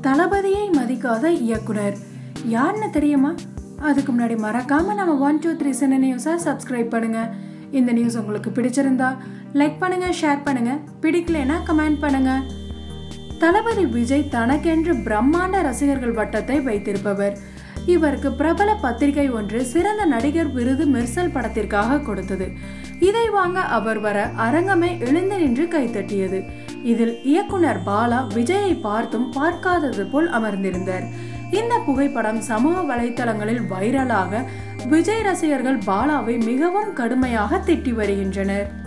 தளபதியை மதிக்காத இயக்குனர் யாருன்னு தெரியுமா அதுக்கு முன்னாடி மறக்காம நம்ம ஒன் டூ த்ரீ சின்ன நியூஸை சப்ஸ்கிரைப் பண்ணுங்க இந்த நியூஸ் உங்களுக்கு பிடிச்சிருந்தா லைக் பண்ணுங்க ஷேர் பண்ணுங்க பிடிக்கலைன்னா கமெண்ட் பண்ணுங்க தளபதி விஜய் தனக்கென்று பிரம்மாண்ட ரசிகர்கள் வட்டத்தை வைத்திருப்பவர் இவருக்கு பிரபல பத்திரிகை ஒன்று சிறந்த நடிகர் விருது மெர்சல் படத்திற்காக கொடுத்தது இதை வாங்க அவர் வர அரங்கமே எழுந்து நின்று கைத்தட்டியது இதில் இயக்குனர் பாலா விஜயை பார்த்தும் பார்க்காதது போல் அமர்ந்திருந்தார் இந்த புகைப்படம் சமூக வலைத்தளங்களில் வைரலாக விஜய் ரசிகர்கள் பாலாவை மிகவும் கடுமையாக திட்டி வருகின்றனர்